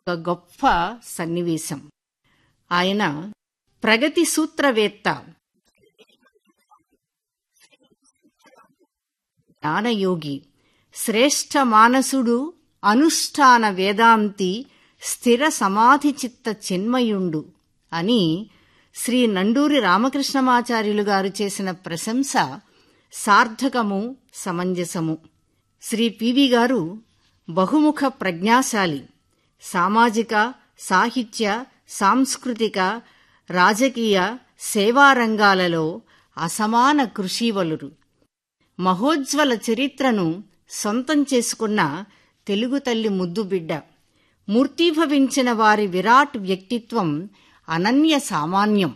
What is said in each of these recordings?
ఒక గొప్ప సన్నివేశం ఆయన ప్రగతి సూత్రవేత్త జ్ఞానయోగి శ్రేష్ఠ మానసుడు అనుష్ఠాన వేదాంతి స్థిర సమాధి చిత్త చిన్మయుండు అని శ్రీ నండూరి రామకృష్ణమాచార్యులు గారు చేసిన ప్రశంస సార్థకము సమంజసము శ్రీ పివి గారు బహుముఖ ప్రజ్ఞాశాలి సామాజిక సాహిత్య సాంస్కృతిక రాజకీయ సేవా రంగాలలో అసమాన కృషీవలురు మహోజ్వల చరిత్రను సొంతం చేసుకున్న తెలుగు తల్లి ముద్దుబిడ్డ మూర్తీభవించిన వారి విరాట్ వ్యక్తిత్వం అనన్య సామాన్యం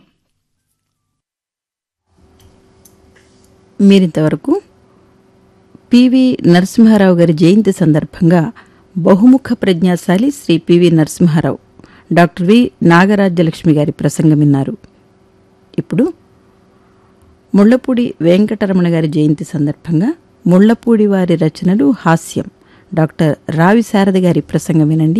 మీరింతవరకు పివి నరసింహారావు గారి జయంతి సందర్భంగా బహుముఖ ప్రజ్ఞాశాలి Shri P V Narasimharao doctor V Nagarajyalakshmi గారి ప్రసంగం విన్నారు ఇప్పుడు ముళ్లపూడి వెంకటరమణ గారి జయంతి సందర్భంగా ముళ్లపూడి వారి రచనలు హాస్యం డాక్టర్ రావి శారద గారి ప్రసంగం వినండి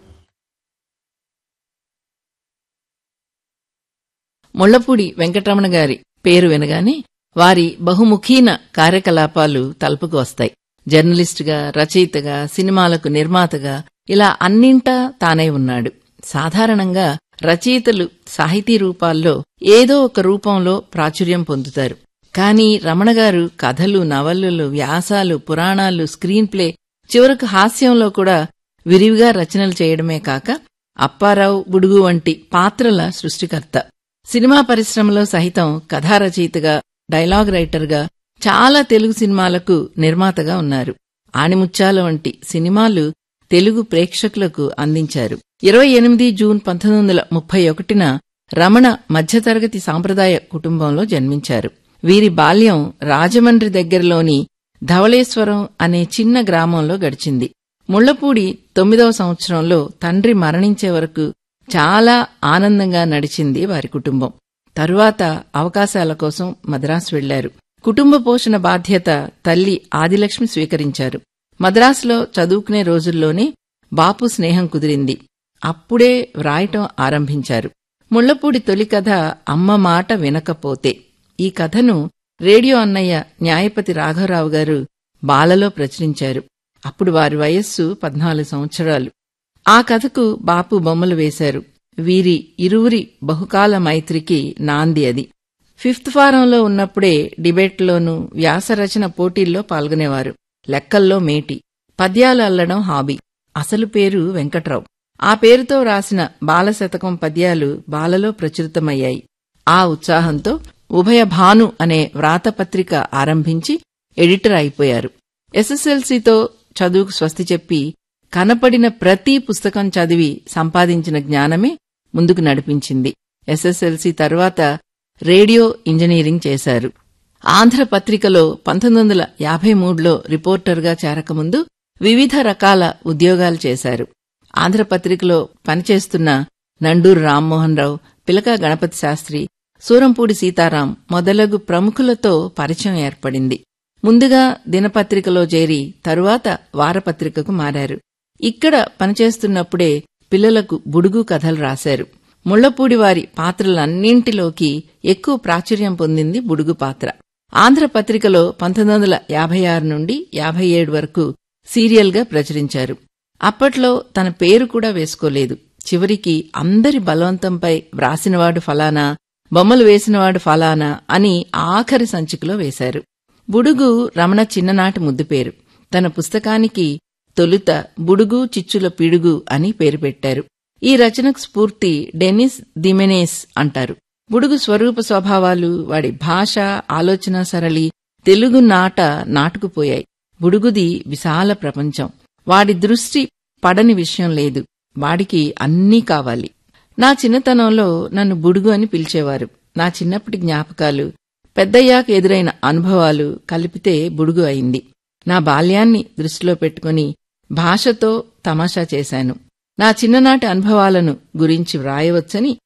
ముళ్లపూడి వెంకటరమణ గారి పేరు వినగానే వారి బహుముఖీన కార్యకలాపాలు తలుపుకు వస్తాయి జర్నలిస్టుగా రచయితగా సినిమాలకు నిర్మాతగా ఇలా అన్నింటా తానే ఉన్నాడు సాధారణంగా రచయితలు సాహితీ రూపాల్లో ఏదో ఒక రూపంలో ప్రాచుర్యం పొందుతారు కానీ రమణగారు కథలు నవలలు వ్యాసాలు పురాణాలు స్క్రీన్ ప్లే చివరకు హాస్యంలో కూడా విరివిగా రచనలు చేయడమే కాక అప్పారావు బుడుగు వంటి పాత్రల సృష్టికర్త సినిమా పరిశ్రమలో సహితం కథా రచయితగా డైలాగ్ రైటర్గా చాలా తెలుగు సినిమాలకు నిర్మాతగా ఉన్నారు ఆణిముత్యాల వంటి సినిమాలు తెలుగు ప్రేక్షకులకు అందించారు ఇరవై ఎనిమిది జూన్ పంతొమ్మిది వందల ముప్పై ఒకటిన రమణ మధ్యతరగతి సాంప్రదాయ కుటుంబంలో జన్మించారు వీరి బాల్యం రాజమండ్రి దగ్గరలోని ధవళేశ్వరం అనే చిన్న గ్రామంలో గడిచింది ముళ్లపూడి తొమ్మిదవ సంవత్సరంలో తండ్రి మరణించే వరకు చాలా ఆనందంగా నడిచింది వారి కుటుంబం తరువాత అవకాశాల కోసం మద్రాసు వెళ్లారు కుటుంబ పోషణ బాధ్యత తల్లి ఆదిలక్ష్మి స్వీకరించారు మద్రాసులో చదువుకునే రోజుల్లోనే బాపు స్నేహం కుదిరింది అప్పుడే వ్రాయటం ఆరంభించారు ముళ్లపూడి తొలి కథ అమ్మ మాట వినకపోతే ఈ కథను రేడియో అన్నయ్య న్యాయపతి రాఘవరావు గారు బాలలో ప్రచురించారు అప్పుడు వారి వయస్సు పద్నాలుగు సంవత్సరాలు ఆ కథకు బాపు బొమ్మలు వేశారు వీరి ఇరువురి బహుకాల మైత్రికి నాంది అది ఫిఫ్త్ ఫారంలో ఉన్నప్పుడే డిబేట్లోనూ వ్యాసరచన పోటీల్లో పాల్గొనేవారు లెక్కల్లో మేటి పద్యాలు అల్లడం హాబీ అసలు పేరు వెంకట్రావు ఆ పేరుతో రాసిన బాలశతకం పద్యాలు బాలలో ప్రచురితమయ్యాయి ఆ ఉత్సాహంతో ఉభయ భాను అనే వ్రాతపత్రిక ఆరంభించి ఎడిటర్ అయిపోయారు ఎస్ఎస్ఎల్సీతో చదువుకు స్వస్తి చెప్పి కనపడిన ప్రతి పుస్తకం చదివి సంపాదించిన జ్ఞానమే ముందుకు నడిపించింది ఎస్ఎస్ఎల్సీ తరువాత రేడియో ఇంజనీరింగ్ చేశారు ఆంధ్రపత్రికలో పంతొమ్మిది వందల యాభై మూడులో రిపోర్టర్గా చేరకముందు వివిధ రకాల ఉద్యోగాలు చేశారు ఆంధ్రపత్రికలో పనిచేస్తున్న నండూరు రామ్మోహన్ రావు పిలక గణపతి శాస్త్రి సూరంపూడి సీతారాం మొదలగు ప్రముఖులతో పరిచయం ఏర్పడింది ముందుగా దినపత్రికలో చేరి తరువాత వారపత్రికకు మారారు ఇక్కడ పనిచేస్తున్నప్పుడే పిల్లలకు బుడుగు కథలు రాశారు ముళ్లపూడి వారి పాత్రలన్నింటిలోకి ఎక్కువ ప్రాచుర్యం పొందింది బుడుగు పాత్ర ఆంధ్రపత్రికలో పంతొమ్మిది వందల యాభై ఆరు నుండి యాభై ఏడు వరకు సీరియల్గా ప్రచురించారు అప్పట్లో తన పేరు కూడా వేసుకోలేదు చివరికి అందరి బలవంతంపై వ్రాసినవాడు ఫలానా బొమ్మలు వేసినవాడు ఫలానా అని ఆఖరి సంచికలో వేశారు బుడుగు రమణ చిన్ననాటి ముద్దు పేరు తన పుస్తకానికి తొలుత బుడుగు చిచ్చుల పిడుగు అని పేరు పెట్టారు ఈ రచనకు స్ఫూర్తి డెనిస్ దిమెనేస్ అంటారు బుడుగు స్వరూప స్వభావాలు వాడి భాష ఆలోచన సరళి తెలుగు నాట నాటుకుపోయాయి బుడుగుది విశాల ప్రపంచం వాడి దృష్టి పడని విషయం లేదు వాడికి అన్నీ కావాలి నా చిన్నతనంలో నన్ను బుడుగు అని పిలిచేవారు నా చిన్నప్పటి జ్ఞాపకాలు పెద్దయ్యాక ఎదురైన అనుభవాలు కలిపితే బుడుగు అయింది నా బాల్యాన్ని దృష్టిలో పెట్టుకుని భాషతో తమాషా చేశాను నా చిన్ననాటి అనుభవాలను గురించి వ్రాయవచ్చని